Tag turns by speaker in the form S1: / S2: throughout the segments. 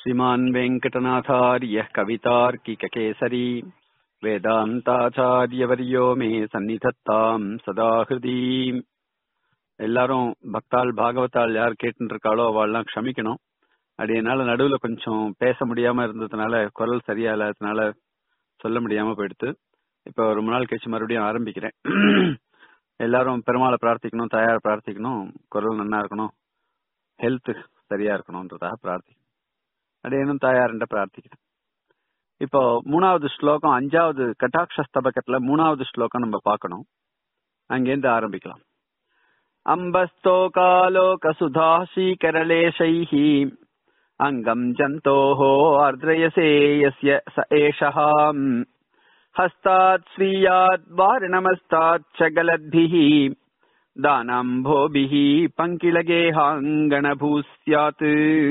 S1: श्रीमान् वेङ्कटनाथार्यः कवितार्किककेसरी வேதாந்தாச்சாரியவரியோ மே சந்நிதத்தாம் சதா ஹிருதி எல்லாரும் பக்தாள் பாகவதாள் யார் கேட்டு இருக்காளோ அவள்லாம் க்ஷமிக்கணும் அப்படி என்னால நடுவுல கொஞ்சம் பேச முடியாம இருந்ததுனால குரல் சரியா இல்லாததுனால சொல்ல முடியாம போயிடுத்து இப்ப ரொம்ப நாள் கழிச்சு மறுபடியும் ஆரம்பிக்கிறேன் எல்லாரும் பெருமாளை பிரார்த்திக்கணும் தயார் பிரார்த்திக்கணும் குரல் நன்னா இருக்கணும் ஹெல்த் சரியா இருக்கணும்ன்றதாக பிரார்த்திக்கணும் அப்படியே தாயார்ன்ற பிரார்த்திக்கிறேன் இப்போ மூணாவது ஸ்லோகம் அஞ்சாவது கட்டாட்ச ஸ்தபகத்துல மூணாவது ஸ்லோகம் நம்ம பார்க்கணும் அங்கேருந்து ஆரம்பிக்கலாம் அம்பஸ்தோகாலோக சுதாசீகரலேஷைः அங்கம் ஜந்தோः ஆர்திரயசே யஸ்ய ச ஏஷः ஹஸ்தாத் ஸ்ரீயாத் வாரணமஸ்தாத் ச கலத்பிः தானாம்போபிः பங்கிலகேஹாங்கணபூஸ்யாத்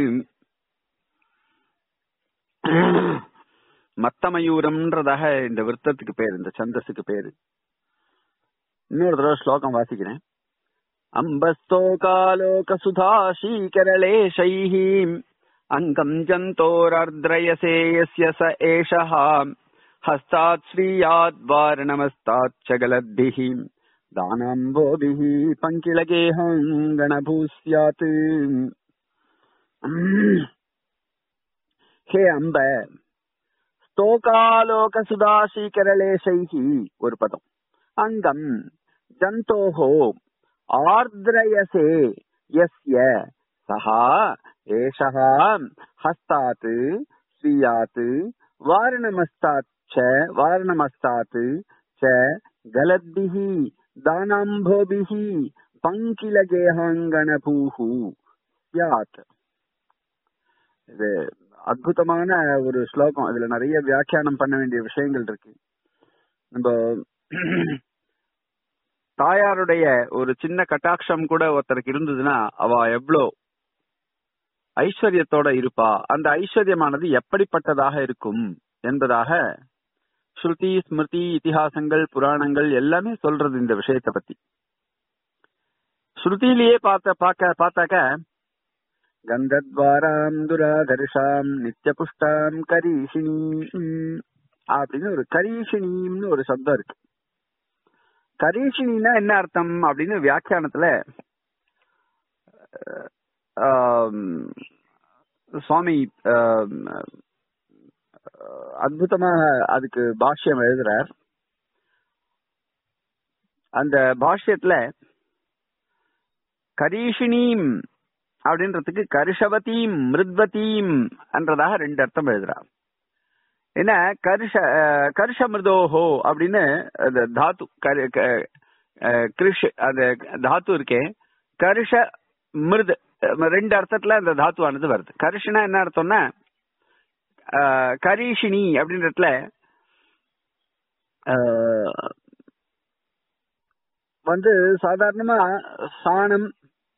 S1: மத்தமயூரம்ன்றதாக இந்த விருத்தத்துக்கு பேர் இந்த சந்தஸுக்கு பேரு இன்னொரு தடவை ஸ்லோகம் வாசிக்கிறேன் அம்பஸ்தோகாலோக சுதாசீகரலேஷைः அங்கம் ஜந்தோரர்திரயசேயஸ்ய ச ஏஷः ஹஸ்தாத் ஸ்ரீயாத் வாரணமஸ்தாத் சகலத்பிः தானாம்போபிः பங்கிலகேஹங்கணபூஸ்யாத் ஹே அம்ப ஸ்தோகாலோக சுதாசீகரலேஷைः ஒரு பதம் அங்கம் ஜந்தோஹோ ஆர்திரயசே யஸ்ய சஹா ஏஷः ஹஸ்தாத் ஸ்ரீயாத் வாரணமஸ்தாத் ச வாரணமஸ்தாத் ச கலத்பிः தானாம்போபிः பங்கிலகேஹாங்கணபூஹு ஸ்யாத் இது அற்புதமான ஒரு ஸ்லோகம் இதுல நிறைய வியாக்கியானம் பண்ண வேண்டிய விஷயங்கள் இருக்கு நம்ம தாயாருடைய ஒரு சின்ன கட்டாட்சம் கூட ஒருத்தருக்கு இருந்ததுன்னா அவ எவ்வளோ ஐஸ்வர்யத்தோட இருப்பா அந்த ஐஸ்வர்யமானது எப்படிப்பட்டதாக இருக்கும் என்பதாக ஸ்ருதி ஸ்மிருதி இதிகாசங்கள் புராணங்கள் எல்லாமே சொல்றது இந்த விஷயத்தை பத்தி ஸ்ருதியிலேயே பார்த்த பார்க்க பார்த்தாக்க கந்தத்வாராம் துராதர்ஷாம் நித்திய புஷ்டாம் கரீஷினி அப்படின்னு ஒரு கரீஷினின்னு ஒரு சப்தம் இருக்கு கரீஷினா என்ன அர்த்தம் அப்படின்னு வியாக்கியானத்துல சுவாமி அற்புதமாக அதுக்கு பாஷ்யம் எழுதுறார் அந்த பாஷ்யத்துல கரீஷினீம் அப்படின்றதுக்கு கருஷவதீம் மிருத்வதீம் என்றதாக ரெண்டு அர்த்தம் எழுதுறார் என்ன கருஷ கருஷ மிருதோஹோ அப்படின்னு அந்த தாத்து கிருஷ் அந்த தாத்து இருக்கே கருஷ மிருது ரெண்டு அர்த்தத்துல அந்த தாத்துவானது வருது கருஷனா என்ன அர்த்தம்னா கரீஷினி அப்படின்றதுல வந்து சாதாரணமா சாணம்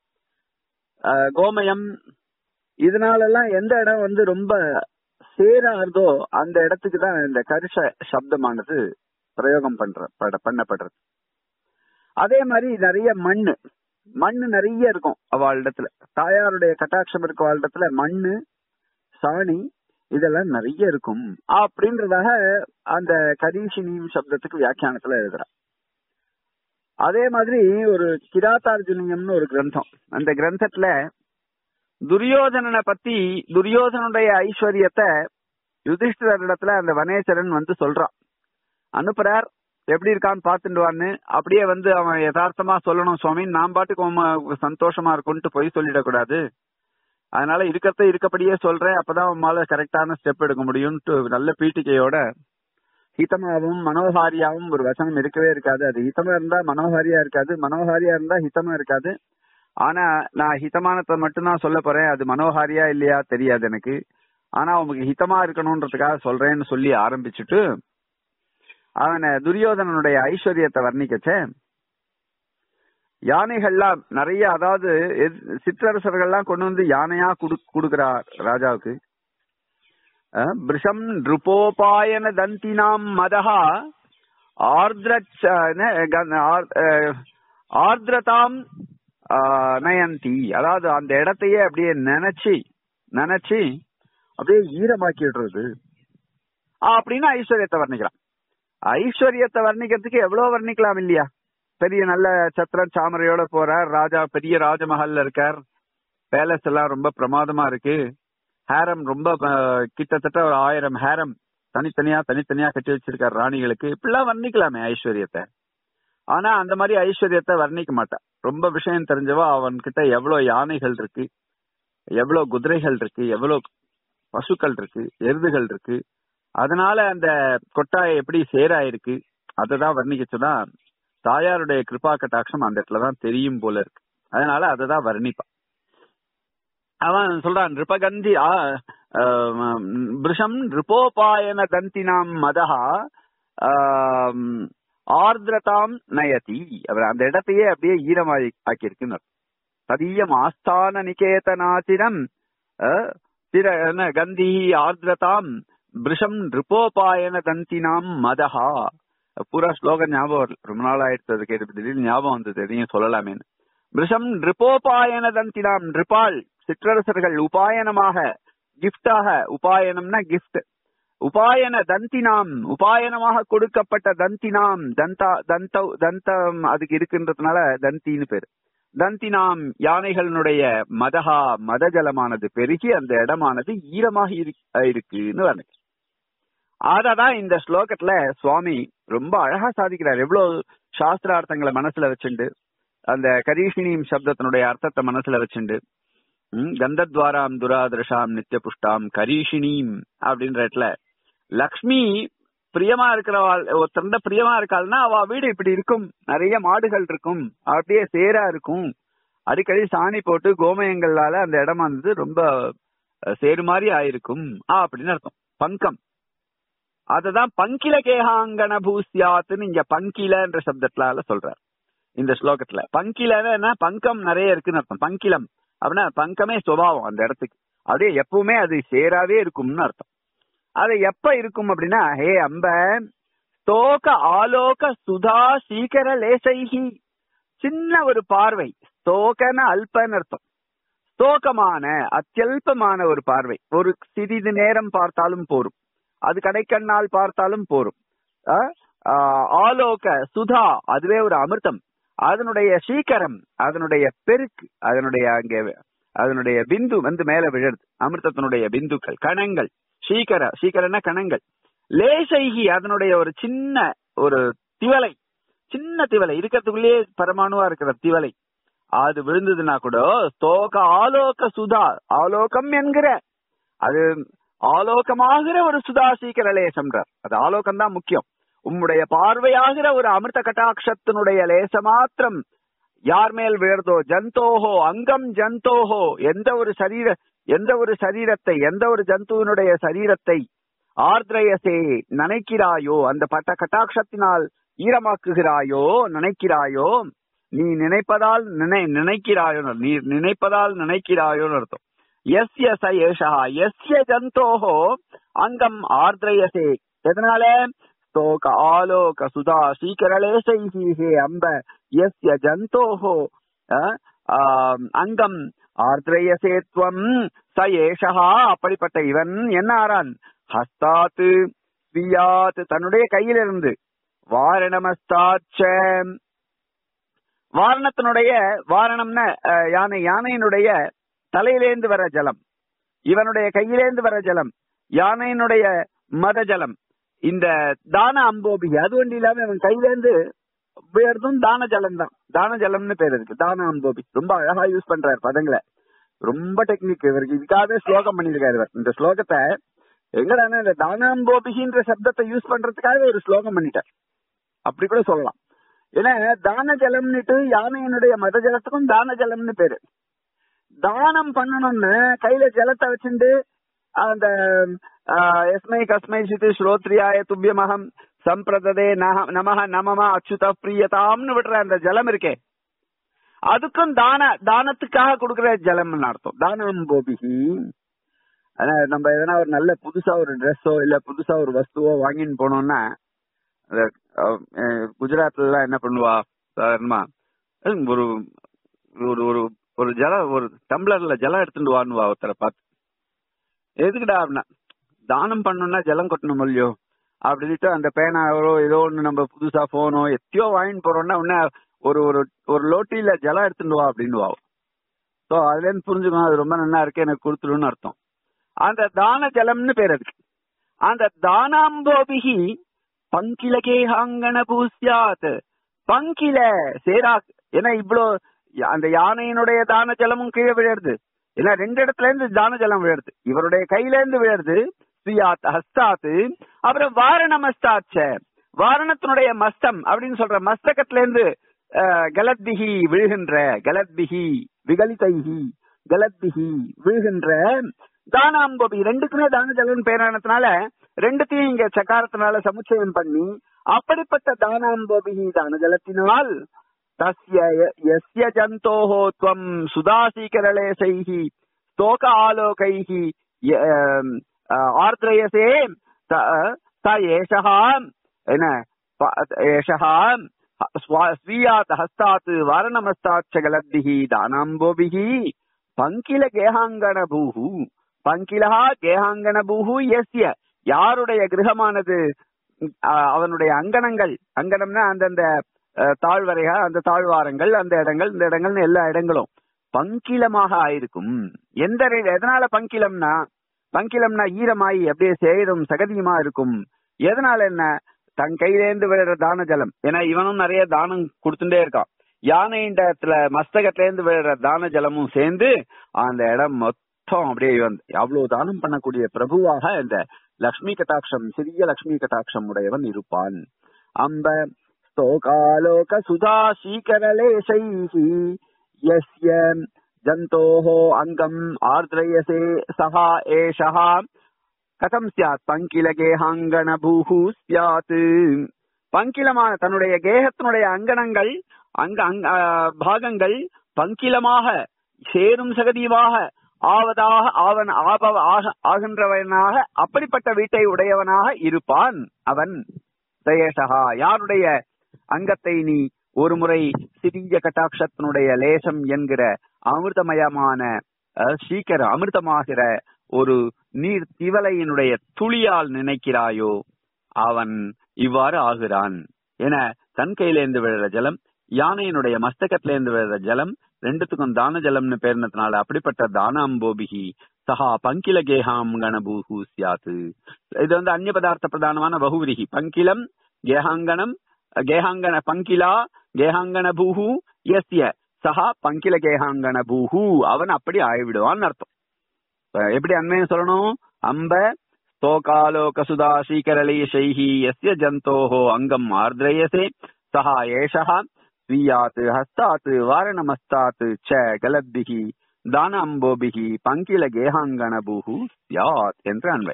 S1: கோமயம் இதனாலெல்லாம் எந்த இடம் வந்து ரொம்ப சேராதோ அந்த இடத்துக்கு தான் இந்த கருஷ சப்தமானது பிரயோகம் பண்ற பண்ணப்படுறது அதே மாதிரி நிறைய மண்ணு மண்ணு நிறைய இருக்கும் அவள் இடத்துல தாயாருடைய கட்டாட்சம் இருக்க இடத்துல மண்ணு சாணி இதெல்லாம் நிறைய இருக்கும் அப்படின்றதாக அந்த கரீஷினியும் சப்தத்துக்கு வியாக்கியானத்துல எழுதுறா அதே மாதிரி ஒரு கிராத்தார்ஜுனியம்னு ஒரு கிரந்தம் அந்த கிரந்தத்துல துரியோதனனை பத்தி துரியோதனுடைய ஐஸ்வர்யத்தை யுதிஷ்டிரர் இடத்துல அந்த வனேஸ்வரன் வந்து சொல்றான் அனுப்புறார் எப்படி இருக்கான்னு பாத்துட்டுவான்னு அப்படியே வந்து அவன் யதார்த்தமா சொல்லணும் சுவாமி நான் பாட்டுக்கு சந்தோஷமா இருக்கும்ட்டு போய் சொல்லிடக்கூடாது அதனால இருக்கிறத இருக்கப்படியே சொல்றேன் அப்பதான் அவன் கரெக்டான ஸ்டெப் எடுக்க முடியும்ட்டு நல்ல பீட்டிகையோட ஹிதமாவும் மனோஹாரியாவும் ஒரு வசனம் இருக்கவே இருக்காது அது ஹிதமா இருந்தா மனோஹாரியா இருக்காது மனோஹாரியா இருந்தா ஹிதமா இருக்காது ஆனா நான் ஹிதமானத்தை மட்டும்தான் சொல்ல போறேன் அது மனோஹாரியா இல்லையா தெரியாது எனக்கு ஆனா உங்களுக்கு ஹிதமா இருக்கணும்ன்றதுக்காக சொல்றேன்னு சொல்லி ஆரம்பிச்சுட்டு அவனை துரியோதனனுடைய ஐஸ்வர்யத்தை வர்ணிக்கச்ச யானைகள்லாம் நிறைய அதாவது சிற்றரசர்கள்லாம் கொண்டு வந்து யானையா கொடுக்கிறார் ராஜாவுக்கு பிருஷம் நிருபோபாயன தந்தினாம் மதஹா ஆர்திர ஆர்திரதாம் நயந்தி அதாவது அந்த இடத்தையே அப்படியே நினைச்சு நினைச்சு அப்படியே ஈரமாக்கிடுறது அப்படின்னு ஐஸ்வர்யத்தை வர்ணிக்கலாம் ஐஸ்வர்யத்தை வர்ணிக்கிறதுக்கு எவ்வளவு வர்ணிக்கலாம் இல்லையா பெரிய நல்ல சத்திரம் சாமரையோட போறார் ராஜா பெரிய ராஜமஹல்ல இருக்கார் பேலஸ் எல்லாம் ரொம்ப பிரமாதமா இருக்கு ஹேரம் ரொம்ப அஹ், கிட்டத்தட்ட ஒரு ஆயிரம் ஹேரம் தனித்தனியா தனித்தனியா கட்டி வச்சிருக்காரு ராணிகளுக்கு இப்படிலாம் வர்ணிக்கலாமே ஐஸ்வர்யத்தை ஆனா அந்த மாதிரி ஐஸ்வர்யத்தை வர்ணிக்க மாட்டான் ரொம்ப விஷயம் தெரிஞ்சவா அவன் கிட்ட எவ்வளவு யானைகள் இருக்கு எவ்வளவு குதிரைகள் இருக்கு எவ்வளவு பசுக்கள் இருக்கு எருதுகள் இருக்கு அதனால அந்த கொட்டாய் எப்படி சேராயிருக்கு அததான் வர்ணிக்கச்சுன்னா தாயாருடைய கிருபா கட்டாட்சம் அந்த இடத்துலதான் தெரியும் போல இருக்கு அதனால அததான் வர்ணிப்பான் அவன் சொல்றான் நிருபகந்தி ஆ- ஆம், பிருஷம் நிருபோபாயன தந்தினாம் மதஹா ஆம், ஆர்திரதாம் நயதி அவர் அந்த இடத்தையே அப்படியே ஈரமாய் ஆக்கியிருக்குன்னு ததீயம் ஆஸ்தான நிகேதனாச்சிரம் அஹ், திர என்ன, கந்தி ஆர்திரதாம் பிருஷம் நிருபோபாயன தந்தினாம் மதஹா பூரா ஸ்லோகம் ஞாபகம் வரல. ரொம்ப நாள் ஆயிடுச்சு அது கேட்டு திடீர்னு ஞாபகம் வந்தது எதையும் சொல்லலாமேன்னு பிருஷம் நிருபோபாயன தந்தினாம் நிருபால் சிற்றரசர்கள் உபாயனமாக கிஃப்டாக உபாயனம்னா கிஃப்ட் உபாயன தந்தினாம் உபாயனமாக கொடுக்கப்பட்ட தந்தினாம் தந்தா தந்த தந்தம் அதுக்கு இருக்குன்றதுனால தந்தின்னு பேரு தந்தினாம் யானைகளினுடைய மதஹா மதஜலமானது பெருகி அந்த இடமானது ஈரமாக இரு- இருக்குன்னு வருது அததான் இந்த ஸ்லோகத்துல சுவாமி ரொம்ப அழகா சாதிக்கிறார் எவ்வளவு சாஸ்திரார்த்தங்களை மனசுல வச்சுண்டு அந்த கரீஷினியும் சப்தத்தினுடைய அர்த்தத்தை மனசுல வச்சுண்டு ம், கந்தத்வாராம் துராதர்ஷாம் நித்திய புஷ்டாம் கரீஷினியும் அப்படின்ற இடத்துல லக்ஷ்மி பிரியமா இருக்கிறவாள் ஒருத்தருந்த பிரியமா இருக்காள்னா அவ வீடு இப்படி இருக்கும் நிறைய மாடுகள் இருக்கும் அப்படியே சேரா இருக்கும் அடிக்கடி சாணி போட்டு கோமயங்களால அந்த இடம் வந்து ரொம்ப அஹ், சேரு மாதிரி ஆயிருக்கும் ஆ, அப்படின்னு அர்த்தம் பங்கம் அததான் பங்கில கேகாங்கன பூசியாத்துன்னு இங்க பங்கிலன்ற சப்தத்தால சொல்றார் இந்த ஸ்லோகத்துல பங்கிலன்னா என்ன பங்கம் நிறைய இருக்குன்னு அர்த்தம் பங்கிலம் அப்படின்னா பங்கமே சுபாவம் அந்த இடத்துக்கு அப்படியே எப்பவுமே அது சேராவே இருக்கும்னு அர்த்தம் அது எப்ப இருக்கும் அப்படின்னா ஹே அம்ப ஸ்தோக ஆலோக சுதா சீக்கர லேசைகி சின்ன ஒரு பார்வை ஸ்தோகன அல்பன்னு அர்த்தம் ஸ்தோகமான அத்தியல்பமான ஒரு பார்வை ஒரு சிறிது நேரம் பார்த்தாலும் போரும் அது கடைக்கண்ணால் பார்த்தாலும் போரும் அஹ், ஆஹ், ஆலோக சுதா அதுவே ஒரு அமிர்தம் அதனுடைய சீக்கரம் அதனுடைய பெருக்கு அதனுடைய அங்கே அதனுடைய பிந்து வந்து மேல விழுறது அமிர்தத்தினுடைய பிந்துக்கள் கணங்கள் சீக்கர சீக்கரன்னா கணங்கள் லேசைகி அதனுடைய ஒரு சின்ன ஒரு திவலை சின்ன திவலை இருக்கிறதுக்குள்ளேயே பரமாணுவா இருக்கிற திவலை அது விழுந்ததுன்னா கூட ஸ்தோக ஆலோக சுதா ஆலோகம் என்கிற அது ஆலோகமாகிற ஒரு சுதா சீக்கிர லேசம்ன்றார் அது ஆலோகம் தான் முக்கியம் உம்முடைய பார்வையாகிற ஒரு அமிர்த கட்டாட்சத்தினுடைய லேச மாத்திரம் யார் மேல் விழுறதோ ஜந்தோஹோ அங்கம் ஜந்தோஹோ எந்த ஒரு சரீர எந்த ஒரு சரீரத்தை எந்த ஒரு ஜந்துவினுடைய சரீரத்தை ஆர்திரயசே நினைக்கிறாயோ அந்த பட்ட கட்டாட்சத்தினால் ஈரமாக்குகிறாயோ நினைக்கிறாயோ நீ நினைப்பதால் நினை நினைக்கிறாயோ நீ நினைப்பதால் நினைக்கிறாயோன்னு அர்த்தம் எஸ்ய ச ஏஷா எஸ்ய ஜந்தோஹோ அங்கம் ஆர்திரயசே எதனால ஸ்தோக ஆலோக சுதா சீக்கரலேசைஹி ஹே அம்ப எஸ்ய ஜந்தோஹோ அஹ், ஆம், அங்கம் ஆர்திரயசேத்வம் ச ஏஷா அப்படிப்பட்ட இவன் என்ன ஆறான் ஹஸ்தாத்து ஸ்வியாத் தன்னுடைய கையிலிருந்து வாரணமஸ்தாச்ச வாரணத்தினுடைய வாரணம்னா அஹ், யானை யானையினுடைய தலையிலேந்து வர ஜலம் இவனுடைய கையிலேந்து வர ஜலம் யானையினுடைய மத ஜலம் இந்த தான அம்போபி அது ஒன்றும் இல்லாம இவன் கையிலேந்து வியர்தும் தான ஜலம் தான் தான ஜலம்னு பேர் இருக்கு தான அம்போபி ரொம்ப அழகா யூஸ் பண்றாரு பதங்களை ரொம்ப டெக்னிக் இவருக்கு இதுக்காகவே ஸ்லோகம் பண்ணிருக்காரு இவர் இந்த ஸ்லோகத்தை எங்கடா இந்த தானாம்போபிகின்ற சப்தத்தை யூஸ் பண்றதுக்காகவே ஒரு ஸ்லோகம் பண்ணிட்டார் அப்படி கூட சொல்லலாம் ஏன்னா தான ஜலம்னுட்டு யானையினுடைய மத ஜலத்துக்கும் தான ஜலம்னு பேரு தானம் பண்ணணும்னு கையில ஜலத்தை வச்சுட்டு அந்த ஆஹ், எஸ்மை கஸ்மை சித்து ஸ்ரோத்ரியாய துப்பியமகம் சம்பிரததே நக- நமஹ நமம அச்சுத பிரியதாம்னு விடுற அந்த ஜலம் இருக்கே அதுக்கும் தான தானத்துக்காக கொடுக்கிற ஜலம்னு அர்த்தம் தானம் போபிகி ஆனா நம்ம எதனா ஒரு நல்ல புதுசா ஒரு ட்ரெஸ்ஸோ இல்ல புதுசா ஒரு வஸ்துவோ வாங்கின்னு போனோம்னா அந்த, அஹ், அஹ், குஜராத்ல எல்லாம் என்ன பண்ணுவா சாதாரணமா அஹ், ஒரு ஒரு ஒரு ஒரு ஜலம் ஒரு டம்ளர்ல ஜலம் எடுத்துட்டு வான்னுவா ஒருத்தரை பார்த்து எதுக்குடா அப்படின்னா தானம் பண்ணணும்னா ஜலம் கொட்டணும் இல்லையோ அப்படின்ட்டு அந்த பேனாவோ ஏதோ ஒண்ணு நம்ம புதுசா போனோ எத்தையோ வாங்கிட்டு போறோம்னா உடனே ஒரு ஒரு ஒரு லோட்டியில ஜலம் எடுத்துட்டு வா அப்படின்னு வா ஸோ அதுல இருந்து புரிஞ்சுக்கணும் அது ரொம்ப நல்லா இருக்கு எனக்கு கொடுத்துருன்னு அர்த்தம் அந்த தான ஜலம்னு பேர் அதுக்கு அந்த தானாம்போபிகி பங்கிலகேஹாங்கன பூசியாத் பங்கில சேரா ஏன்னா இவ்வளோ அந்த யானையினுடைய தான ஜலமும் கீழே விழுறது ஏன்னா ரெண்டு இடத்துல இருந்து தான ஜலம் விழுறது இவருடைய கையில இருந்து விழுறது ஸ்ரீயாத் ஹஸ்தாத்து அப்புறம் வாரணமஸ்தாச்ச வாரணத்தினுடைய மஸ்தம் அப்படின்னு சொல்ற மஸ்தகத்துல இருந்து அஹ், கலத்பிகி விழுகின்ற கலத்பிகி விகலிதைஹி கலத்பிகி விழுகின்ற தானாம்போபி ரெண்டுக்குமே தான ஜலம் பேரானதுனால ரெண்டுத்தையும் இங்க சக்காரத்தினால சமுச்சயம் பண்ணி அப்படிப்பட்ட தானாம்போபிகி தான ஜலத்தினால் தஸ்ய ய- யஸ்ய ஜந்தோஹோ துவம் சுதாசீகரலேசைஹி ஸ்தோக ஆலோகைஹி ய- ஆம், ஆ, ஆர்த்ரயசே த த ஏஷः என்ன ப- ஏஷः ஸ்வா- ஸ்வீயாத் ஹஸ்தாத் வாரணமஸ்தாச்ச கலத்திஹி தானாம்போபிஹி பங்கில கேகாங்கண பூஹு பங்கிலஹா கேகாங்கண பூஹு எஸ்ய யாருடைய கிரகமானது அ, அவனுடைய அங்கணங்கள் அங்கணம்னா அந்தந்த அ, தாழ்வரைகள் அந்த தாழ்வாரங்கள் அந்த இடங்கள் இந்த இடங்கள்னு எல்லா இடங்களும் பங்கிலமாக ஆயிருக்கும் எந்த ரெ- எதனால பங்கிலம்னா பங்கிலம்னா ஈரமாயி அப்படியே சேரும் சகதியுமா இருக்கும் எதனால என்ன தன் கையிலேந்து விழுற தான ஜலம் ஏன்னா இவனும் நிறைய தானம் கொடுத்துட்டே இருக்கான் யானையிண்டத்துல மஸ்தகத்துல இருந்து விழுற தான ஜலமும் சேர்ந்து அந்த இடம் மொத்தம் அப்படியே இவன் அவ்வளவு தானம் பண்ணக்கூடிய பிரபுவாக இந்த லக்ஷ்மி கட்டாட்சம் சிறிய லக்ஷ்மி கட்டாட்சம் உடையவன் இருப்பான் அம்ப ஸ்தோகாலோக சுதா சீகரலேசைஹி யஸ்ய ஜந்தோஹோ அங்கம் ஆர்திரயசே சஹா ஏஷः கதம் சியாத் பங்கில கேஹாங்கன பூஹு சியாத் பங்கிலமான தன்னுடைய கேகத்தினுடைய அங்கணங்கள் அங்க அங்க ஆ, பாகங்கள் பங்கிலமாக சேரும் சகதியுமாக ஆவதாக ஆவன் ஆபவ ஆக ஆகின்றவனாக அப்படிப்பட்ட வீட்டை உடையவனாக இருப்பான் அவன் தயேஷகா யாருடைய அங்கத்தை நீ ஒருமுறை சிறிய கட்டாட்சத்தினுடைய லேசம் என்கிற அமிர்தமயமான அஹ், சீக்கிரம் அமிர்தமாகிற ஒரு நீர் திவலையினுடைய துளியால் நினைக்கிறாயோ அவன் இவ்வாறு ஆகிறான் என தன் கையிலேந்து விழுற ஜலம் யானையினுடைய மஸ்தகத்திலேந்து விழுற ஜலம் ரெண்டுத்துக்கும் தான ஜலம்னு பேர்னதுனால அப்படிப்பட்ட தானாம்போபிகி சஹா பங்கில கேஹாம் கணபூஹு சியாத்து இது வந்து அந்நிய பதார்த்த பிரதானமான பகுவிரிகி பங்கிலம் கேஹாங்கனம் கேஹாங்கன பங்கிலா கேஹாங்கன பூஹு எஸ்ய சஹா பங்கில கேஹாங்கன பூஹு அவன் அப்படி ஆயிவிடுவான்னு அர்த்தம் இப்ப எப்படி அண்மையும் சொல்லணும் அம்ப ஸ்தோகாலோக சுதா சீகரலேஷைஹி எஸ்ய ஜந்தோஹோ அங்கம் ஆர்திரயசே சஹா ஏஷः ஸ்வீயாத் ஹஸ்தாத் வாரணமஸ்தாத் ச கலத்பிகி தான அம்போபிகி பங்கில கேஹாங்கணபூஹு சியாத் என்று அன்பை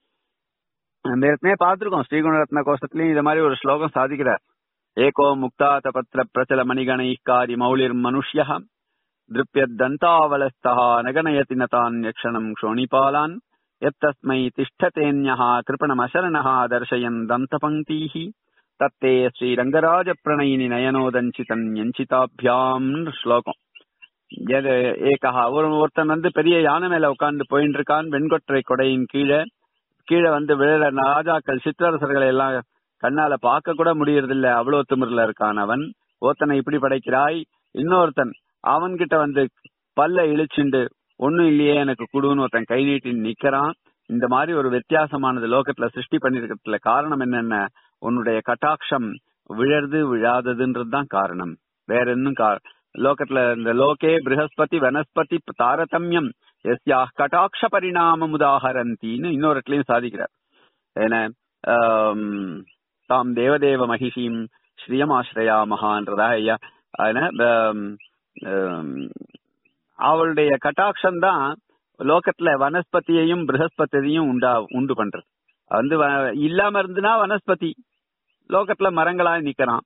S1: நம்ம ஏற்கனவே பார்த்திருக்கோம் ஸ்ரீகுணரத்ன கோஷத்திலையும் இது மாதிரி ஒரு ஸ்லோகம் சாதிக்கிறார் ஏகோ முக்தாத பத்திர பிரச்சல மணிகணை காரி மௌலிர் மனுஷ்ய திருப்பியத்தந்தாவலஸ்தா நகனயதி நதான் யக்ஷணம் க்ஷோணிபாலான் எத்தஸ்மை திஷ்டதேன்யः கிருபணமசரணः தர்शयन् दन्तपङ्क्तीः தத்தே ஸ்ரீரங்கராஜ பிரணயினி நயனோதஞ்சிதன் யஞ்சிதாபியாம் ஸ்லோகம் எது ஏகா ஒரு ஒருத்தன் வந்து பெரிய யானை மேல உட்கார்ந்து போயிட்டு இருக்கான் வெண்கொற்றை கொடையின் கீழே கீழே வந்து விழுற ராஜாக்கள் சிற்றரசர்களை எல்லாம் கண்ணால பார்க்க கூட முடியறதில்ல அவ்வளவு திமிர்ல இருக்கான் அவன் ஒருத்தனை இப்படி படைக்கிறாய் இன்னொருத்தன் அவன்கிட்ட வந்து பல்ல இழிச்சுண்டு ஒண்ணும் இல்லையே எனக்கு குடுன்னு ஒருத்தன் கை நீட்டி நிக்கிறான் இந்த மாதிரி ஒரு வித்தியாசமானது லோகத்துல சிருஷ்டி பண்ணிருக்கிறதுல காரணம் என்னென்ன உன்னுடைய கட்டாட்சம் விழறது விழாததுன்றதுதான் காரணம் வேற இன்னும் கா- லோகத்துல இந்த லோகே ப்ரஹஸ்பதி வனஸ்பதி தாரதமியம் எஸ்யா கட்டாட்ச பரிணாமம் உதாகரந்தின்னு இன்னொரு இடத்துலயும் சாதிக்கிறார் ஏன்னா ஆம், தாம் தேவதேவ மகிஷிம் ஸ்ரீயமாஸ்ரயா மகான்றதா ஐயா அதனால, ஆம், ஆம், அவளுடைய கட்டாட்சம் தான் லோகத்துல வனஸ்பதியையும் ப்ரஹஸ்பதியையும் உண்டா உண்டு பண்றது அது வந்து வ- இல்லாம இருந்துனா வனஸ்பதி லோகத்துல மரங்களா நிக்கிறான்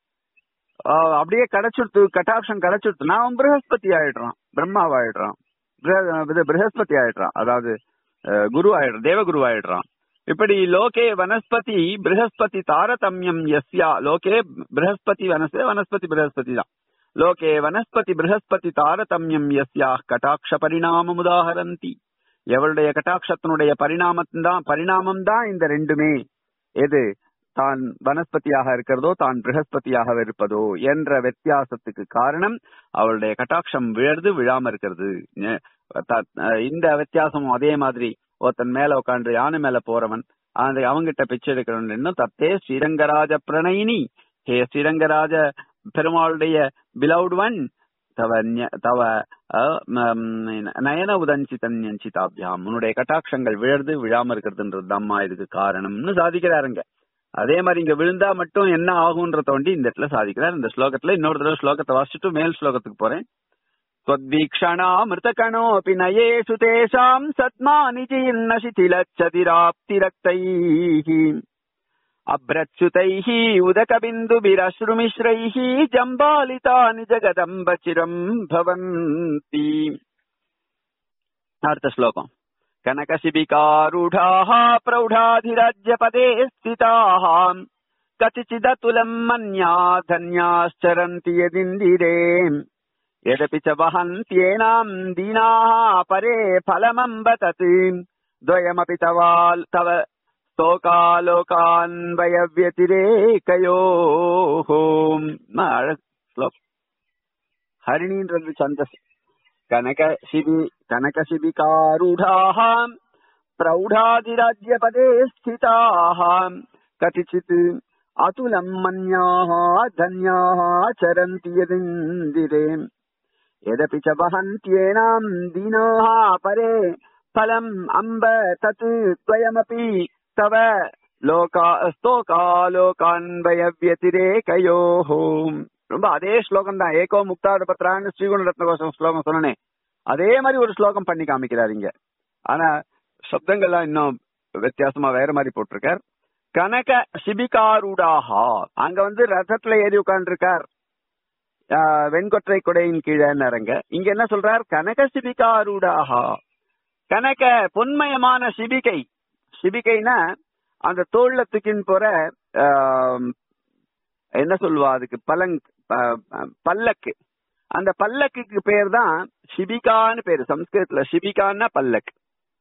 S1: ஆஹ் அப்படியே கிடைச்சுடுத்து கட்டாட்சம் கிடைச்சுடுத்துனா அவன் ப்ரஹஸ்பதி ஆயிடுறான் பிரம்மாவாயிடுறான் பிர- இது ப்ரஹஸ்பதி ஆயிடுறான் அதாவது அஹ், குரு ஆயிடுறான் தேவகுரு ஆயிடுறான் இப்படி லோகே வனஸ்பதி ப்ரஹஸ்பதி தாரதமியம் எஸ்யா லோகே ப்ரஹஸ்பதி வனஸ்பதி வனஸ்பதி ப்ரஹஸ்பதி தான் லோகே வனஸ்பதி ப்ரஹஸ்பதி தாரதமியம் எஸ்யா கட்டாட்ச பரிணாமம் உதாகரந்தி எவளுடைய கட்டாட்சத்தினுடைய பரிணாமம் தான் பரிணாமம் தான் இந்த ரெண்டுமே எது தான் வனஸ்பதியாக இருக்கிறதோ தான் பிரகஸ்பதியாக இருப்பதோ என்ற வித்தியாசத்துக்கு காரணம் அவளுடைய கட்டாட்சம் விழுது விழாம இருக்கிறது நெ- த- இந்த வித்தியாசமும் அதே மாதிரி ஒருத்தன் மேல உட்காந்து யானை மேல போறவன் அந்த அவங்கிட்ட பிச்சை எடுக்கிறவன் இன்னும் தத்தே ஸ்ரீரங்கராஜ பிரணயினி ஹே ஸ்ரீரங்கராஜ பெருமாளுடைய பிலவுட் ஒன் தவ ஞ- தவ அஹ், ம், நயன உதஞ்சிதன்யஞ்சிதாபியாம் உன்னுடைய கட்டாட்சங்கள் விழுது விழாம இருக்கிறதுன்றது அம்மா இதுக்கு காரணம்னு சாதிக்கிறாருங்க அதே மாதிரி இங்க விழுந்தா மட்டும் என்ன ஆகும்ன்ற தோண்டி இந்த இடத்துல சாதிக்கிறார் இந்த ஸ்லோகத்துல இன்னொரு தடவை ஸ்லோகத்தை வாசிச்சுட்டு மேல் ஸ்லோகத்துக்கு போறேன் त्वद्वीक्षणामृतकणोऽपि नयेषु तेषाम् सद्मानि जीर्ण शिथिलच्छतिराप्तिरक्तैः अभ्रच्युतैः उदकबिन्दुभिरश्रुमिश्रैः जम्बालितानि जगदम्ब चिरम् भवन्ति अर्थश्लोकम् कनकशिबिकारूढाः प्रौढाधिराज्यपदे स्थिताः कतिचिदतुलम् मन्या धन्याश्चरन्ति यदिन्दिरे यदपि च वहन्त्येनाम् दीनाः परे फलमम्ब तत् द्वयमपि तवाल् तव ஸ்லோகாலோகான்வயவியதிரேகயோः ஸ்லோக் ஹரிணின்றது சந்தஸ் கனக சிபி கனக சிபிகாரூடாः प्रौढादिराज्यपदे स्थिताः कतिचित् अतुलम् मन्याः धन्याः चरन्ति यदिन्दिरे यदपि च वहन्त्येनाम् दीनाः परे फलम् अम्ब तत् त्वयमपि तव லோகா ஸ்தோகாலோகான்வய வியதிரேகயோஹோ ரொம்ப அதே ஸ்லோகம் தான் ஏகோ முக்தாத பத்ரான்னு ஸ்ரீகுண ரத்ன கோஷம் ஸ்லோகம் சொன்னனே அதே மாதிரி ஒரு ஸ்லோகம் பண்ணி காமிக்கிறார் இங்க ஆனா சப்தங்கள்லாம் இன்னும் வித்தியாசமா வேற மாதிரி போட்டிருக்கார் கனக சிபிகாரூடாஹா அங்க வந்து ரதத்துல ஏறி உட்கார்ந்துருக்கார் வெண்கொற்றை கொடையின் கீழேன்னு இறங்க இங்க என்ன சொல்றார் கனக சிபிகாரூடாஹா கனக பொன்மயமான சிபிகை சிபிகைனா அந்த தோல்ல தூக்கின்னு போற ஆம், என்ன சொல்லுவா அதுக்கு பலங் ப- பல்லக்கு அந்த பல்லக்குக்கு பேர் தான் சிபிகான்னு பேரு சம்ஸ்கிருதத்துல சிபிகான்னா பல்லக்கு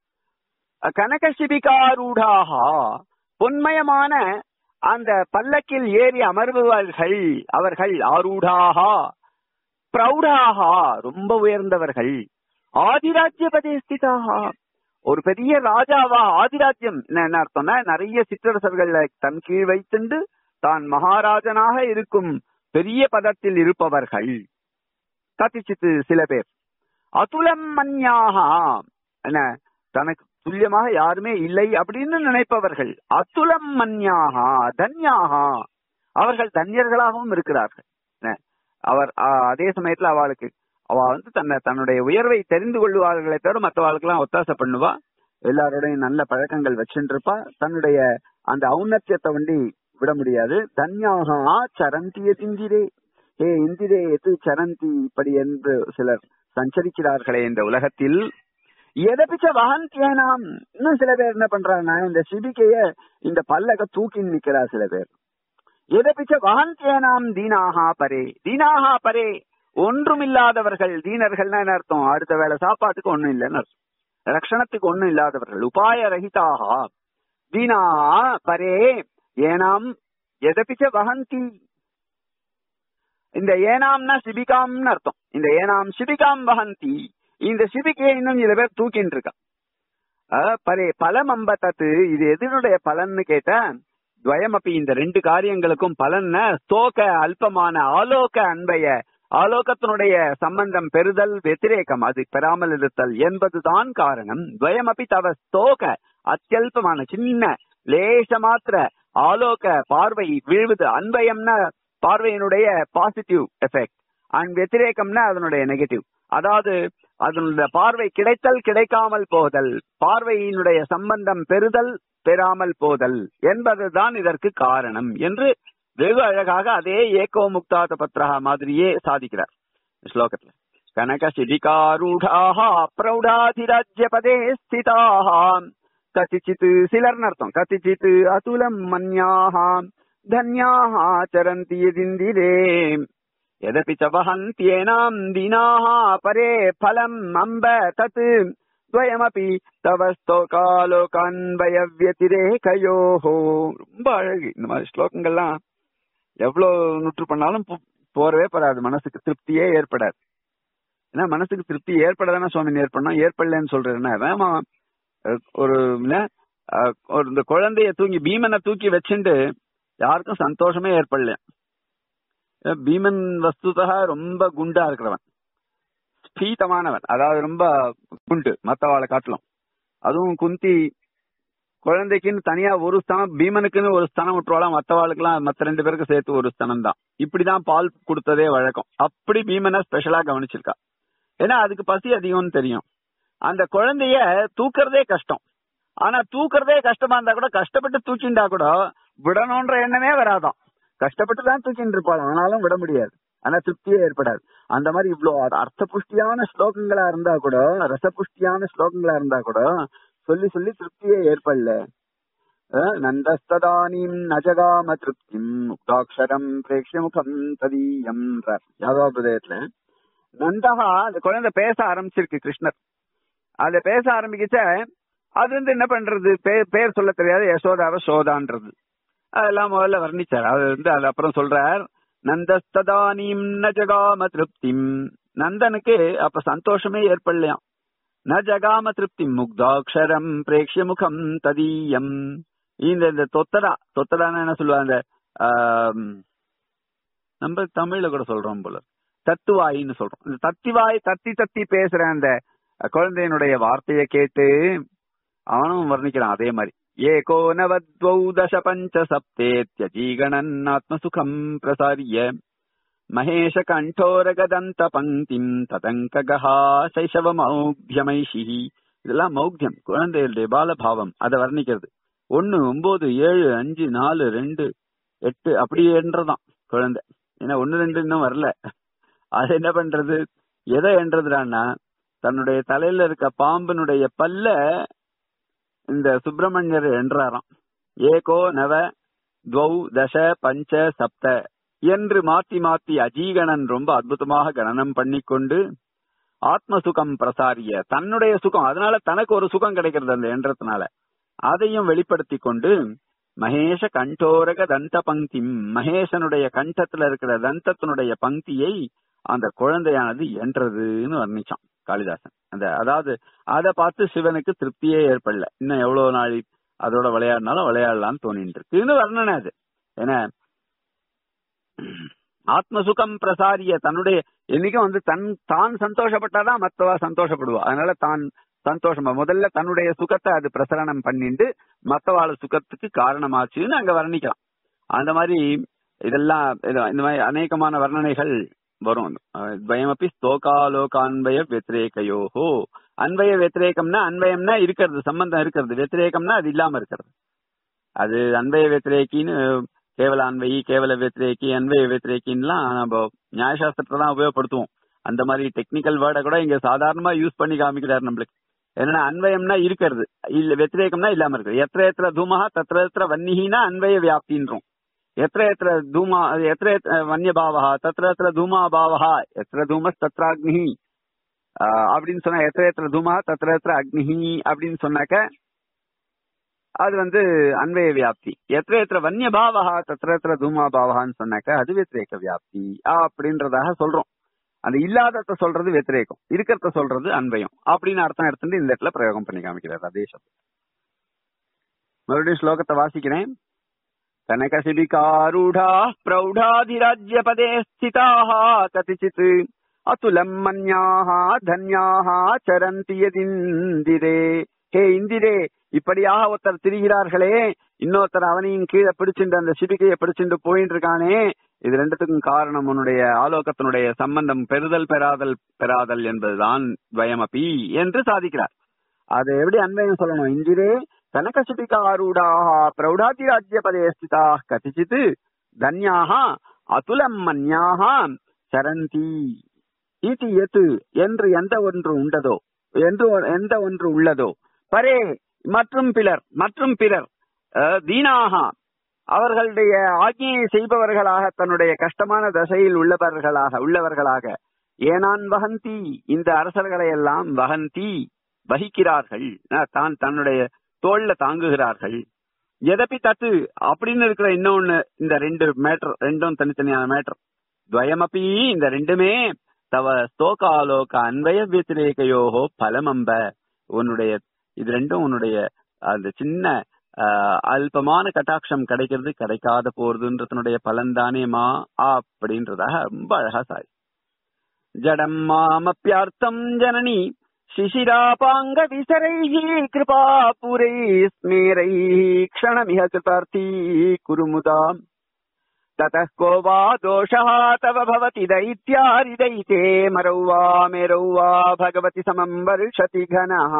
S1: கனக சிபிகாரூடாகா பொன்மயமான அந்த பல்லக்கில் ஏறி அமர்பவர்கள் அவர்கள் ஆரூடாகா பிரௌடாகா ரொம்ப உயர்ந்தவர்கள் ஆதிராஜ்யபதே ஸ்திதாகா ஒரு பெரிய ராஜாவா ஆதிராஜ்யம் என்ன என்ன அர்த்தம்னா நிறைய சிற்றரசர்களை தன் கீழ் வைத்துண்டு தான் மகாராஜனாக இருக்கும் பெரிய பதத்தில் இருப்பவர்கள் கத்திச்சித்து சில பேர் அதுலம் மன்யாகா என்ன தனக்கு துல்லியமாக யாருமே இல்லை அப்படின்னு நினைப்பவர்கள் அதுலம் மன்யாகா தன்யாகா அவர்கள் தன்யர்களாகவும் இருக்கிறார்கள் என்ன, அவர் ஆ, அதே சமயத்துல அவளுக்கு அவ வந்து தன்னை தன்னுடைய உயர்வை தெரிந்து கொள்வார்களே தவிர மற்றவாளுக்கு எல்லாம் ஒத்தாசை பண்ணுவா எல்லாரோடையும் நல்ல பழக்கங்கள் வச்சுட்டு இருப்பா தன்னுடைய அந்த ஔன்னத்தியத்தை வண்டி விட முடியாது தன்யாகா சரந்திய இந்திரே ஏ இந்திரே எது சரந்தி இப்படி என்று சிலர் சஞ்சரிக்கிறார்களே இந்த உலகத்தில் எதபிச்ச வகந்தியனாம் இன்னும் சில பேர் என்ன பண்றாங்கன்னா இந்த சிபிக்கைய இந்த பல்லக தூக்கி நிக்கிறா சில பேர் எதபிச்ச வகந்தியனாம் தீனாகா பரே தீனாகா பரே ஒன்றுமில்லாதவர்கள் தீனர்கள்னா என்ன அர்த்தம் அடுத்த வேளை சாப்பாட்டுக்கு ஒண்ணும் இல்லைன்னு அர்த்தம் ரக்ஷணத்துக்கு ஒண்ணும் இல்லாதவர்கள் உபாய ரஹிதாக தீனாகா பரே ஏனாம் எதபிச்ச வகந்தி இந்த ஏனாம்னா சிபிகாம்னு அர்த்தம் இந்த ஏனாம் சிபிகாம் வகந்தி இந்த சிபிகையை இன்னும் சில பேர் தூக்கின்னு இருக்கா அஹ், பரே பலம் அம்பத்தத்து இது எதனுடைய பலன்னு கேட்டா துவயமப்பி இந்த ரெண்டு காரியங்களுக்கும் பலன்ன ஸ்தோக அல்பமான ஆலோக அன்பைய ஆலோகத்தினுடைய சம்பந்தம் பெறுதல் வெத்திரேகம் அது பெறாமல் இருத்தல் என்பதுதான் காரணம் துவயமப்பி தவ ஸ்தோக அத்தியல்பமான சின்ன லேச மாத்திர ஆலோக பார்வை வீழ்வது அன்பயம்னா பார்வையினுடைய பாசிட்டிவ் எஃபெக்ட் அண்ட் வெத்திரேகம்னா அதனுடைய நெகட்டிவ் அதாவது அதனுடைய பார்வை கிடைத்தல் கிடைக்காமல் போதல் பார்வையினுடைய சம்பந்தம் பெறுதல் பெறாமல் போதல் என்பதுதான் இதற்கு காரணம் என்று வெகு அழகாக அதே ஏகோ முக்தாத பத்ரஹா மாதிரியே சாதிக்கிறார் ஸ்லோகத்துல கனக சிபிகாரூடாக பிரௌடாதிராஜ்யபதே ஸ்திதாக கதிச்சித் சிலர்னு அர்த்தம் கதிச்சித் அதுலம் மன்யாக தன்யாக சரந்தி யதிந்திரே यदपि च वहन्त्येनाम् दीनाः परे फलम् अम्ब तत् துவயமபி தவ ஸ்தோகாலோகான்வய வியதிரேகயோஹோ ரொம்ப அழகு இந்த மாதிரி ஸ்லோகங்கள்லாம் எவ்வளவு நுற்று பண்ணாலும் போ- போறவே போறாது மனசுக்கு திருப்தியே ஏற்படாது ஏன்னா மனசுக்கு திருப்தி ஏற்படாதானே சுவாமி ஏற்படணும் ஏற்படலன்னு சொல்றேன்னா வேமா அஹ், ஒரு என்ன, அஹ், ஒரு இந்த குழந்தைய தூக்கி பீமனை தூக்கி வச்சுட்டு யாருக்கும் சந்தோஷமே ஏற்படல அஹ், பீமன் வஸ்துதா ரொம்ப குண்டா இருக்கிறவன் ஸ்பீதமானவன் அதாவது ரொம்ப குண்டு மத்தவாளை காட்டிலும் அதுவும் குந்தி குழந்தைக்குன்னு தனியா ஒரு ஸ்தானம் பீமனுக்குன்னு ஒரு ஸ்தானம் விட்டுருவாளாம் மத்தவாளுக்கெல்லாம் மத்த ரெண்டு பேருக்கு சேர்த்து ஒரு ஸ்தானம் தான் இப்படிதான் பால் கொடுத்ததே வழக்கம் அப்படி பீமனை ஸ்பெஷலா கவனிச்சிருக்கா ஏன்னா அதுக்கு பசி அதிகம்னு தெரியும் அந்த குழந்தைய தூக்குறதே கஷ்டம் ஆனா தூக்குறதே கஷ்டமா இருந்தா கூட கஷ்டப்பட்டு தூக்கிண்டா கூட விடணும்ன்ற எண்ணமே வராதாம் கஷ்டப்பட்டு தான் தூக்கிட்டு இருப்பாள் ஆனாலும் விட முடியாது ஆனா திருப்தியே ஏற்படாது அந்த மாதிரி இவ்வளவு அர்த்த- அர்த்த புஷ்டியான ஸ்லோகங்களா இருந்தா கூட ரசபுஷ்டியான ஸ்லோகங்களா இருந்தா கூட சொல்லி சொல்லி திருப்தியே ஏற்படல அஹ் நந்தஸ்ததானீம் நஜகாம திருப்திம் முக்தாட்சரம் பிரேக்ஷ முகம் ததீயம் யாதவாபதயத்துல நந்தகா அந்த குழந்தை பேச ஆரம்பிச்சிருக்கு கிருஷ்ணர் அதுல பேச ஆரம்பிக்கச்ச அது வந்து என்ன பண்றது பே- பேர் சொல்ல தெரியாது யசோதாவ சோதான்றது அதெல்லாம் முதல்ல வர்ணிச்சார் அது வந்து அது அப்புறம் சொல்றார் நந்தஸ்ததானீம் ந ஜகாம திருப்திம் நந்தனுக்கு அப்ப சந்தோஷமே ஏற்படலையாம் ந ஜகாம திருப்தி முக்தாட்சரம் பிரேக்ஷ முகம் ததீயம் இந்த இந்த தொத்தடா தொத்தடான்னு என்ன சொல்லுவாங்க ஆம், நம்ம தமிழ்ல கூட சொல்றோம் போல தத்துவாயின்னு சொல்றோம் இந்த தத்திவாய் தத்தி தத்தி பேசுற அந்த குழந்தையினுடைய வார்த்தையை கேட்டு அவனும் வர்ணிக்கிறான் அதே மாதிரி ஏகோ நவத்வௌ தச பஞ்ச சப்தேத்யஜீகணன் ஆத்மசுகம் பிரசாரிய மகேஷ கண்டோரகதந்த பங்கிம் ததங்ககா சைஷவ மௌக்யமைஷி இதெல்லாம் மௌக்யம் குழந்தைகளுடைய பாலபாவம் அதை வர்ணிக்கிறது ஒன்னு ஒன்பது ஏழு அஞ்சு நாலு ரெண்டு எட்டு அப்படியே என்றதான் குழந்தை ஏன்னா ஒன்னு ரெண்டு இன்னும் வரல அது என்ன பண்றது எதை என்றதுடான்னா தன்னுடைய தலையில இருக்க பாம்பினுடைய பல்ல இந்த சுப்பிரமணியர் என்றாராம் ஏகோ நவ துவௌ தச பஞ்ச சப்த என்று மாத்தி மாத்தி அஜீகணன் ரொம்ப அற்புதமாக கணனம் பண்ணிக்கொண்டு ஆத்ம சுகம் பிரசாரிய தன்னுடைய சுகம் அதனால தனக்கு ஒரு சுகம் கிடைக்கிறது அந்த எண்ணத்தினால அதையும் வெளிப்படுத்தி கொண்டு மகேஷ கண்டோரக தந்த பங்கி மகேசனுடைய கண்டத்துல இருக்கிற தந்தத்தினுடைய பங்கியை அந்த குழந்தையானது என்றதுன்னு வர்ணிச்சான் காளிதாசன் அந்த அதாவது அதை பார்த்து சிவனுக்கு திருப்தியே ஏற்படல இன்னும் எவ்வளவு நாள் அதோட விளையாடினாலும் விளையாடலாம்னு தோணிட்டு இருக்குன்னு வர்ணனை அது ஏன்னா ஆத்ம சுகம் பிரசாரிய தன்னுடைய என்னைக்கும் வந்து தன் தான் சந்தோஷப்பட்டாதான் மத்தவா சந்தோஷப்படுவா அதனால தான் சந்தோஷமா முதல்ல தன்னுடைய சுகத்தை அது பிரசரணம் பண்ணிட்டு மத்தவாழ சுகத்துக்கு காரணமாச்சுன்னு அங்க வர்ணிக்கலாம் அந்த மாதிரி இதெல்லாம் இது- இந்த மாதிரி அநேகமான வர்ணனைகள் வரும் பயமப்பி ஸ்தோகாலோகான்வய வெத்திரேகையோஹோ அன்வய வெத்திரேகம்னா அன்வயம்னா இருக்கிறது சம்பந்தம் இருக்கிறது வெத்திரேகம்னா அது இல்லாம இருக்கிறது அது அன்வய வெத்திரேக்கின்னு கேவல அன்வயி கேவல வெத்திரேக்கி அன்வய வெத்திரேக்கின்லாம் நம்ம நியாயசாஸ்திரத்தை தான் உபயோகப்படுத்துவோம் அந்த மாதிரி டெக்னிக்கல் வேர்டை கூட இங்க சாதாரணமா யூஸ் பண்ணி காமிக்கிறார் நம்மளுக்கு என்னன்னா அன்வயம்னா இருக்கிறது இல்ல வெத்திரேகம்னா இல்லாம இருக்குது எத்திர எத்திர தூமஹா தத்திர எத்திர வன்னிஹினா அன்வய வியாப்தின்றோம் எத்திர எத்திர தூமா எத்திர எத்திர வன்யபாவஹா தத்திர எத்திர தூமா பாவஹா எத்திர தூமஸ் தத்ர அக்னிஹி ஆஹ் அப்படின்னு சொன்னா எத்திர எத்திர தூமா தத்திர எத்திர அக்னிஹி அப்படின்னு சொன்னாக்க அது வந்து அன்வய வியாப்தி எத்திர எத்திர வன்ய பாவகா தத்திர எத்திர தூமா பாவகான்னு சொன்னாக்க அது வெத்திரேக வியாப்தி அப்படின்றதாக சொல்றோம் அந்த இல்லாதத சொல்றது வெத்திரேகம் இருக்கிறத சொல்றது அன்வயம் அப்படின்னு அர்த்தம் எடுத்துட்டு இந்த இடத்துல பிரயோகம் பண்ணி காமிக்கிறார் அதே சப்தம் மறுபடியும் ஸ்லோகத்தை வாசிக்கிறேன் கனகசிபிகாரூடா பிரௌಢாதிராஜ்யபதே ஸ்திதாः கதிச்சித் அதுலம் மன்யாः தன்யாः சரந்தி யதிந்திரே ஹே இந்திரே இப்படியாக ஒருத்தர் திரிகிறார்களே இன்னொருத்தர் அவனையும் கீழே பிடிச்சிட்டு அந்த சிபிகையை பிடிச்சிட்டு போயிட்டு இருக்கானே இது ரெண்டுத்துக்கும் காரணம் உன்னுடைய ஆலோகத்தினுடைய சம்பந்தம் பெறுதல் பெறாதல் பெறாதல் என்பதுதான் துவயமபி என்று சாதிக்கிறார் அதை எப்படி அன்வயம் சொல்லணும் இந்திரே கனகசுபிகாரூடாக பிரௌಢாதி ராஜ்யபதே ஸ்திதா கதிச்சித் தன்யாக அதுலம் மன்யாக சரந்தி ஈட்டி எத்து என்று எந்த ஒன்று உண்டதோ என்று எந்த ஒன்று உள்ளதோ பரே மற்றும் பிலர் மற்றும் பிறர் அஹ், தீனாக அவர்களுடைய ஆజ్ఞையை செய்பவர்களாக தன்னுடைய கஷ்டமான தசையில் உள்ளவர்களாக உள்ளவர்களாக ஏனான் வகந்தி இந்த அரசர்களை எல்லாம் வகந்தி வகிக்கிறார்கள் அஹ் தான் தன்னுடைய தோல்ல தாங்குகிறார்கள் எதப்பி தத்து அப்படின்னு இருக்கிற இன்னொன்னு இந்த ரெண்டு மேட்டர் ரெண்டும் தனித்தனியான மேட்டர் துவயமப்பி இந்த ரெண்டுமே தவ ஸ்தோகாலோக அன்வய வியத்திரேகையோகோ பலமம்ப உன்னுடைய இது ரெண்டும் உன்னுடைய அந்த சின்ன ஆஹ், அல்பமான கட்டாட்சம் கிடைக்கிறது கிடைக்காத போறதுன்றதனுடைய பலன் தானேமா அப்படின்றதாக ரொம்ப அழகா சாய் ஜடம் மாமப்பியார்த்தம் ஜனனி சிசிராபாங்க விசரைः கிருபாபுரை ஸ்மேரைः क्षणमिह कृतार्थी कुरुमुदा ततः को वा दोषः तव भवति दैत्यारिदैते मरौ वा मेरौ वा भगवति समं वर्षति घनः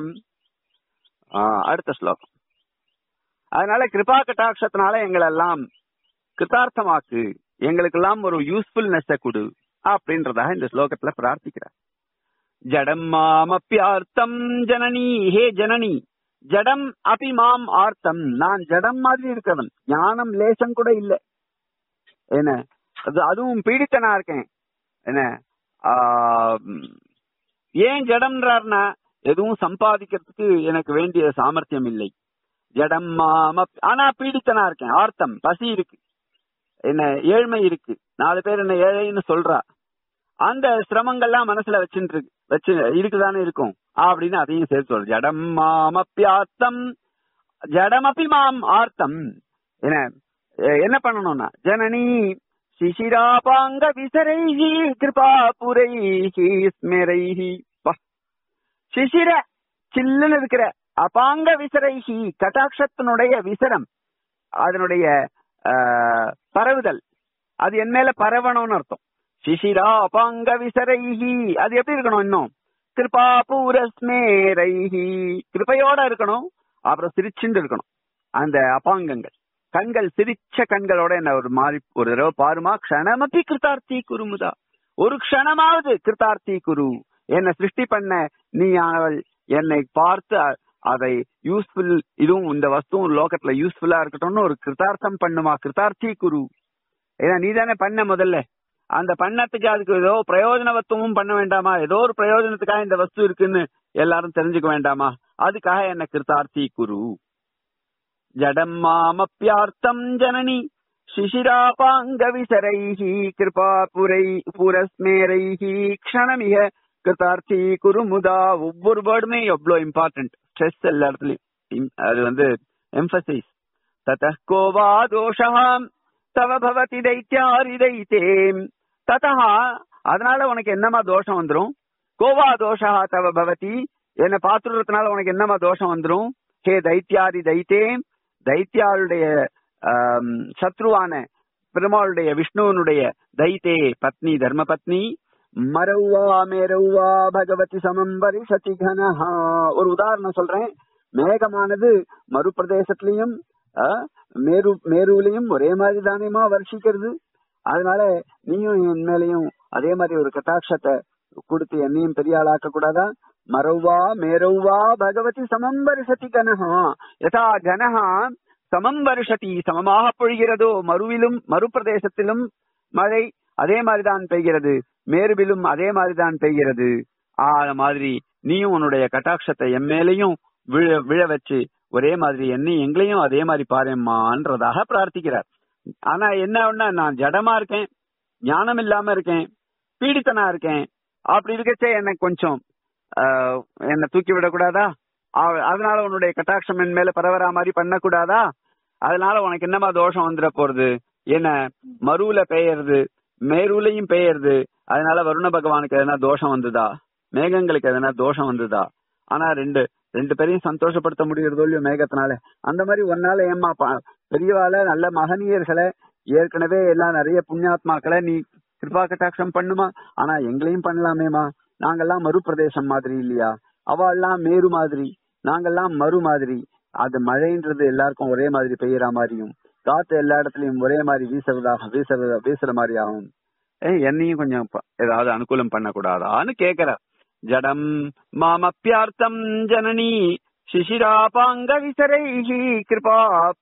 S1: ஆ, அடுத்த ஸ்லோகம் அதனால கிருபா கட்டாட்சத்தினால எங்களெல்லாம் கிருத்தார்த்தமாக்கு எங்களுக்கெல்லாம் ஒரு யூஸ்ஃபுல்னஸ் கொடு அப்படின்றதாக இந்த ஸ்லோகத்துல பிரார்த்திக்கிறார் ஜடம் மாமப்பியார்த்தம் ஜனனி ஹே ஜனனி ஜடம் அபி மாம் ஆர்த்தம் நான் ஜடம் மாதிரி இருக்கவன் ஞானம் லேசம் கூட இல்ல என்ன அது அதுவும் பீடித்தனா இருக்கேன் என்ன ஆ, ம், ஏன் ஜடம்ன்றார்னா எதுவும் சம்பாதிக்கிறதுக்கு எனக்கு வேண்டிய சாமர்த்தியம் இல்லை ஜடம் மாம ஆனா பீடித்தனா இருக்கேன் ஆர்த்தம் பசி இருக்கு என்ன ஏழ்மை இருக்கு நாலு பேர் என்ன ஏழைன்னு சொல்றா அந்த சிரமங்கள்லாம் மனசுல வச்சுட்டு இருக்கு வச்சு இருக்குதானே இருக்கும் அப்படின்னு அதையும் சேர்த்து சொல்ற ஜடம் மாமப்பியார்த்தம் ஜடமபி மாம் ஆர்த்தம் என்ன எ- என்ன பண்ணணும்னா ஜனனி சிசிராபாங்க விசரைஹி கிருபாபுரைஹி ஸ்மெரைஹி வா. சிசிர சில்லுன்னு இருக்கிற அபாங்க விசரைஹி கட்டாட்சத்தினுடைய விசரம் அதனுடைய ஆஹ், பரவுதல் அது என் மேல பரவணும்னு அர்த்தம் சிசிரா அபாங்க விசரைஹி அது எப்படி இருக்கணும் இன்னும் கிருபா பூரஸ்மேரைஹி கிருபையோட இருக்கணும் அப்புறம் சிரிச்சுண்டு இருக்கணும் அந்த அபாங்கங்கள் கண்கள் சிரிச்ச கண்களோட என்ன ஒரு மாதிரி ஒரு தடவை பாருமா க்ஷணமப்பி கிருத்தார்த்தி குருமுதா ஒரு க்ஷணமாவது கிருத்தார்த்தி குரு என்னை சிருஷ்டி பண்ண நீ அவள் என்னை பார்த்து அ- அதை யூஸ்ஃபுல் இதுவும் இந்த வஸ்துவும் லோகத்துல யூஸ்ஃபுல்லா இருக்கட்டும்னு ஒரு கிருத்தார்த்தம் பண்ணுமா கிருத்தார்த்தி குரு ஏன்னா நீ தானே பண்ண முதல்ல அந்த பண்ணத்துக்கு அதுக்கு ஏதோ பிரயோஜனவத்துவமும் பண்ண வேண்டாமா ஏதோ ஒரு பிரயோஜனத்துக்காக இந்த வஸ்து இருக்குன்னு எல்லாரும் தெரிஞ்சுக்க வேண்டாமா அதுக்காக என்ன கிருத்தார்த்தி குரு ஜடம் மாமப்பியார்த்தம் ஜனனி சிசிராபாங்க விசரைஹி கிருபா புரை புரஸ்மேரைஹி க்ஷணமிக கிருத்தார்த்தி குருமுதா ஒவ்வொரு வேர்டுமே எவ்வளவு இம்பார்ட்டன்ட் ஸ்ட்ரெஸ் எல்லா இடத்துலயும் இம்- அது வந்து எம்பசைஸ் தத கோவா தோஷாம் தவ பவதி தைத்யாரி தைத்தே ததா அதனால உனக்கு என்னமா தோஷம் வந்துரும் கோவா தோஷா தவ பவதி என்ன பாத்துறதுனால உனக்கு என்னமா தோஷம் வந்துரும் ஹே தைத்யாரி தைத்தே தைத்யாளுடைய ஆம், சத்ருவான பெருமாளுடைய விஷ்ணுவனுடைய தைத்தே பத்னி தர்ம பத்னி மரௌவா மேரௌவா பகவதி சமம் வரிசதி கனஹா ஒரு உதாரணம் சொல்றேன் மேகமானது மறுபிரதேசத்திலையும் ஆ, மேரு மேருவிலையும் ஒரே மாதிரி தானேமா வருஷிக்கிறது அதனால நீயும் என் மேலையும் அதே மாதிரி ஒரு கட்டாட்சத்தை கொடுத்து என்னையும் பெரிய ஆளாக்க கூடாதா மரௌவா மேரௌவா பகவதி சமம் வருஷதி கனஹா யதா கனஹா சமம் வருஷதி சமமாக பொழிகிறதோ மறுவிலும் மறுபிரதேசத்திலும் மழை அதே மாதிரிதான் பெய்கிறது மேருவிலும் அதே மாதிரிதான் பெய்கிறது ஆ மாதிரி நீயும் உன்னுடைய கட்டாட்சத்தை என் மேலையும் விழ விழ வச்சு ஒரே மாதிரி என்னையும் எங்களையும் அதே மாதிரி பாரும்மான்றதாக பிரார்த்திக்கிறார் ஆனா என்ன ஒண்ணா நான் ஜடமா இருக்கேன் ஞானம் இல்லாம இருக்கேன் பீடித்தனா இருக்கேன் அப்படி இருக்கச்சே எனக்கு கொஞ்சம் ஆஹ், என்னை தூக்கி விடக்கூடாதா ஆ- அதனால உன்னுடைய கட்டாட்சம் என் மேல பரவறா மாதிரி பண்ணக்கூடாதா அதனால உனக்கு என்னமா தோஷம் வந்துட போறது என்ன மருவுல பெயருது மேருலையும் பெயருது அதனால வருண பகவானுக்கு எதனா தோஷம் வந்ததா மேகங்களுக்கு எதனா தோஷம் வந்ததா ஆனா ரெண்டு ரெண்டு பேரையும் சந்தோஷப்படுத்த முடியறதோ இல்லையோ மேகத்தினால அந்த மாதிரி ஒன்னால ஏமா பெரியவாள நல்ல மகனியர்களை ஏற்கனவே எல்லாம் நிறைய புண்ணியாத்மாக்களை நீ கிருபா கட்டாட்சம் பண்ணுமா ஆனா எங்களையும் பண்ணலாமேமா நாங்கெல்லாம் மறுபிரதேசம் மாதிரி இல்லையா அவெல்லாம் மேரு மாதிரி நாங்கெல்லாம் மறு மாதிரி அது மழைன்றது எல்லாருக்கும் ஒரே மாதிரி பெய்யற மாதிரியும் காத்து எல்லா இடத்துலயும் ஒரே மாதிரி வீசுறதாக வீசுற வீசுற மாதிரி ஆகும் ஏய், என்னையும் கொஞ்சம் ப- ஏதாவது அனுகூலம் பண்ணக்கூடாதான்னு கேக்குற ஜடம் மாமப்பியார்த்தம் ஜனனி சிசிராபாங்க விசரைஹி கிருபா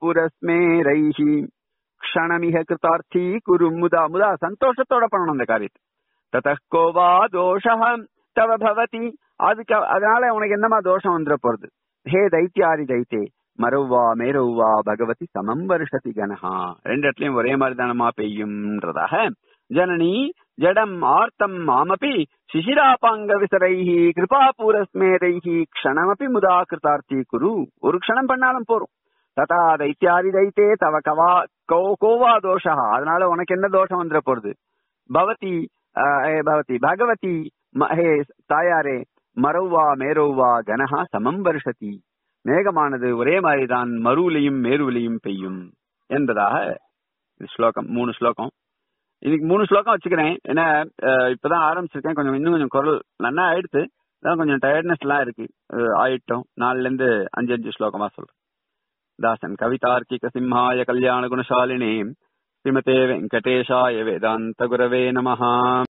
S1: புரஸ்மேரைஹி க்ஷணமிக கிருதார்த்தி குரு முதா முதா சந்தோஷத்தோட பண்ணணும் அந்த காரியத்தை ததः को वा दोषः तव भवति அதுக்கு அதனால உனக்கு என்னமா தோஷம் வந்துட போறது ஹே தைத்தியாரி தைத்தே மரௌவா மேரௌவா பகவதி சமம் வருஷதி கனஹா ரெண்டு இடத்துலயும் ஒரே மாதிரி தானமா பெய்யும்ன்றதாக ஜனனி ஜடம் ஆர்த்தம் மாமபி சிசிராபாங்க விசரைஹி கிருபா பூரஸ்மேதைஹி க்ஷணமபி முதா கிருதார்த்தி குரு ஒரு க்ஷணம் பண்ணாலும் போறோம் ததா தைத்தியாரி தைத்தே தவ கவா கோ கோவா தோஷா அதனால உனக்கு என்ன தோஷம் வந்துட போறது பவதி அஹ், ஏ பவதி பகவதி ம- ஹே தாயாரே மரௌவா மேரௌவா கனஹா சமம் வருஷதி மேகமானது ஒரே மாதிரிதான் மருவிலையும் மேருவிலையும் பெய்யும் என்பதாக இது ஸ்லோகம் மூணு ஸ்லோகம் இன்னைக்கு மூணு ஸ்லோகம் வச்சுக்கிறேன் ஏன்னா அஹ், இப்பதான் ஆரம்பிச்சிருக்கேன் கொஞ்சம் இன்னும் கொஞ்சம் குரல் நல்லா ஆயிடுத்து அதான் கொஞ்சம் டயர்ட்னஸ் எல்லாம் இருக்கு அஹ், ஆயிட்டோம் நாலுல இருந்து அஞ்சு அஞ்சு ஸ்லோகமா சொல்றேன் தாசன் கவிதார்க்கிக சிம்ஹாய கல்யாண குணசாலினே ஸ்ரீமதே வெங்கடேஷாய வேதாந்த குரவே நமஹா